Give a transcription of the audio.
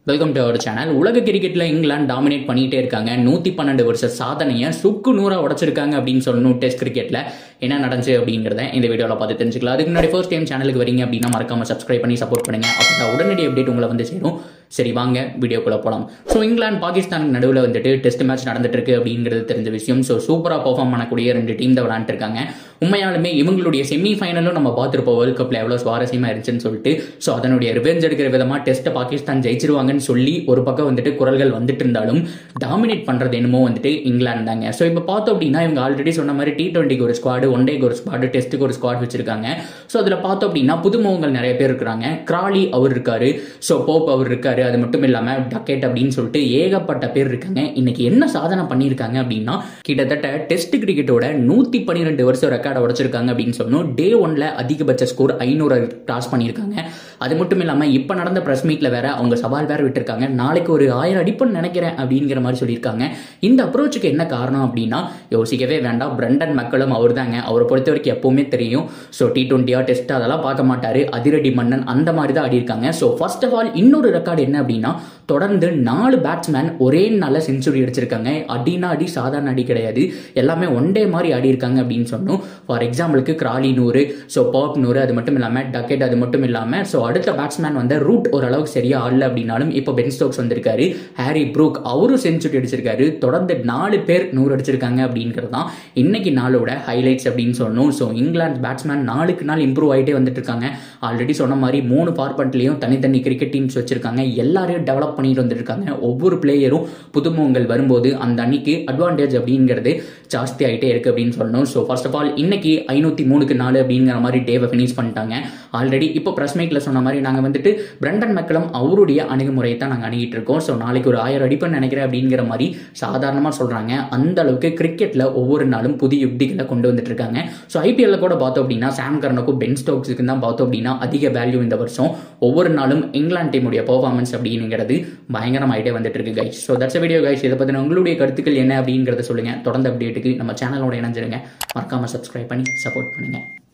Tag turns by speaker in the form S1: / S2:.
S1: welcome to our channel உலக கிரிக்கெட்ல England dominate பண்ணிட்டே இருக்காங்க நூத்தி பன்னெண்டு வருஷ சாதனையை சுக்கு நூறா உடைச்சிருக்காங்க அப்படின்னு சொல்லணும் டெஸ்ட் கிரிக்கெட்ல என்ன நடந்துச்சு அப்படிங்கிறத இந்த வீடியோல பார்த்து தெரிஞ்சுக்கலாம் அதுக்கு முன்னாடி ஃபர்ஸ்ட் டைம் சேனலுக்கு வரீங்க அப்படின்னா மறக்காம சப்ஸ்கிரைப் பண்ணி சப்போர்ட் பண்ணுங்க அப்பதான் உடனடி அப்டேட் உங்களை வந்து சேரும் சரி வாங்க வீடியோக்குள்ள போலாம் ஸோ இங்கிலாந்து பாகிஸ்தானுக்கு நடுவில் வந்துட்டு டெஸ்ட் மேட்ச் நடந்துட்டு இருக்கு அப்படிங்கிறது தெரிஞ்ச விஷயம் ஸோ சூப்பராக பெர்ஃபார்ம் பண்ணக்கூடிய ரெண்டு டீம் தான் விளாண்டுருக்காங்க உண்மையாலுமே இவங்களுடைய செமி ஃபைனலும் நம்ம பார்த்துருப்போம் வேர்ல்ட் கப்பில் எவ்வளோ சுவாரஸ்யமாக இருந்துச்சுன்னு சொல்லிட்டு ஸோ அதனுடைய ரிவெஞ்ச் எடுக்கிற விதமாக டெஸ்ட்டை பாகிஸ்தான் ஜெயிச்சிருவாங்கன்னு சொல்லி ஒரு பக்கம் வந்துட்டு குரல்கள் வந்துட்டு இருந்தாலும் டாமினேட் பண்ணுறது என்னமோ வந்துட்டு இங்கிலாந்து தாங்க ஸோ இப்போ பார்த்தோம் அப்படின்னா இவங்க ஆல்ரெடி சொன்ன மாதிரி டி டுவெண்ட்டிக்கு ஒரு ஸ்குவாடு ஒன் டேக்கு ஒரு ஸ்குவாடு டெஸ்ட்டுக்கு ஒரு ஸ்குவாட் வச்சிருக்காங்க ஸோ அதில் பார்த்தோம் அப்படின்னா புதுமுகங்கள் நிறைய பேர் இருக்கிறாங்க கிராலி அவர் இருக்காரு ஸோ போப் அவர் இருக்காரு அது மட்டும் இல்லாமல் டக்கெட் அப்படின்னு சொல்லிட்டு ஏகப்பட்ட பேர் இருக்காங்க இன்னைக்கு என்ன சாதனை பண்ணியிருக்காங்க அப்படின்னா கிட்டத்தட்ட டெஸ்ட் கிரிக்கெட்டோட நூற்றி பன்னிரெண்டு வருஷம் ரெக்கார்டை உடைச்சிருக்காங்க அப்படின்னு சொன்னோம் டே ஒன்ல அதிகபட்ச ஸ்கோர் ஐநூறு கிராஸ் பண்ணியிருக்காங்க அது மட்டும் இல்லாமல் இப்போ நடந்த ப்ரெஸ் மீட்டில் வேற அவங்க சவால் வேற விட்டுருக்காங்க நாளைக்கு ஒரு ஆயிரம் அடிப்பன்னு நினைக்கிறேன் அப்படிங்கிற மாதிரி சொல்லியிருக்காங்க இந்த அப்ரோச்சுக்கு என்ன காரணம் அப்படின்னா யோசிக்கவே வேண்டாம் பிரண்டன் மக்களும் அவர் தாங்க அவரை பொறுத்த வரைக்கும் எப்பவுமே தெரியும் ஸோ டி டுவெண்ட்டியா டெஸ்ட் அதெல்லாம் பார்க்க மாட்டாரு அதிரடி மன்னன் அந்த மாதிரி தான் ஆடி இருக்காங்க ஸோ ஃபர்ஸ்ட் ஆஃப் ஆல் இன்னொரு ரெக்கார்டு என்ன அப்படின்னா தொடர்ந்து நாலு பேட்ஸ்மேன் ஒரே நாளில் செஞ்சுரி அடிச்சிருக்காங்க அடினா அடி சாதாரண அடி கிடையாது எல்லாமே ஒன் டே மாதிரி ஆடி இருக்காங்க அப்படின்னு சொன்னோம் ஃபார் எக்ஸாம்பிளுக்கு கிராலி நூறு ஸோ பாப் நூறு அது மட்டும் இல்லாமல் டக்கெட் அது மட்டும் இல்லாமல் ஸோ அடுத்த பேட்ஸ்மேன் வந்து ரூட் ஓரளவுக்கு சரியா ஆடல அப்படின்னாலும் இப்போ பென் ஸ்டோக்ஸ் வந்திருக்காரு ஹாரி ப்ரூக் அவரும் செஞ்சுரி அடிச்சிருக்காரு தொடர்ந்து நாலு பேர் நூறு அடிச்சிருக்காங்க அப்படிங்கிறது தான் இன்னைக்கு நாளோட ஹைலைட்ஸ் அப்படின்னு சொன்னோம் ஸோ இங்கிலாந்து பேட்ஸ்மேன் நாளுக்கு நாள் இம்ப்ரூவ் ஆகிட்டே வந்துட்டு இருக்காங்க ஆல்ரெடி சொன்ன மாதிரி மூணு பார்பண்ட்லையும் தனித்தனி கிரிக்கெட் டீம்ஸ் வச்சிருக்காங்க எல்லாரையும் டெவலப் பண்ணிட்டு வந்திருக்காங்க ஒவ்வொரு பிளேயரும் புதுமுகங்கள் வரும்போது அந்த அன்னைக்கு அட்வான்டேஜ் அப்படிங்கிறது ஜாஸ்தி ஆகிட்டே இருக்கு அப்படின்னு சொல்லணும் ஸோ ஃபர்ஸ்ட் ஆஃப் ஆல் இன்னைக்கு ஐநூற்றி மூணுக்கு நாலு அப்படிங்கிற மாதிரி டேவை ஃபினிஷ் பண்ணிட்டாங்க ஆல்ரெடி இப்போ ப்ரெஸ் மீட்டில் சொன்ன மாதிரி நாங்கள் வந்துட்டு பிரண்டன் மக்களும் அவருடைய அணுகுமுறையை தான் நாங்கள் அணுகிட்டு இருக்கோம் ஸோ நாளைக்கு ஒரு ஆயிரம் அடிப்பேன்னு நினைக்கிறேன் அப்படிங்கிற மாதிரி சாதாரணமாக சொல்கிறாங்க அந்த அளவுக்கு கிரிக்கெட்டில் ஒவ்வொரு நாளும் புதிய யுக்திகளை கொண்டு வந்துட்டு இருக்காங்க ஸோ ஐபிஎல்ல கூட பார்த்தோம் அப்படின்னா சாம் கர்னுக்கும் பென் ஸ்டோக்ஸுக்கு தான் பார்த்தோம் அப்படின்னா அதிக வேல்யூ இந்த வருஷம் ஒவ்வொரு நாளும் இங்கிலாந்து டீமுடைய பர்ஃபார்மன்ஸ் அப்படிங்கிறது பயங்கரமாயிட்டே வந்துட்டு இருக்கு guys so that's video guys இதை பற்றின உங்களுடைய கருத்துக்கள் என்ன அப்படிங்கிறத சொல்லுங்க தொடர்ந்து அப்டேட்டுக்கு நம்ம சேனலோட இணைஞ்சிருங்க மறக்காம சப்ஸ்கிரைப் பண்ணி சப்போர்ட் பண்ணுங்க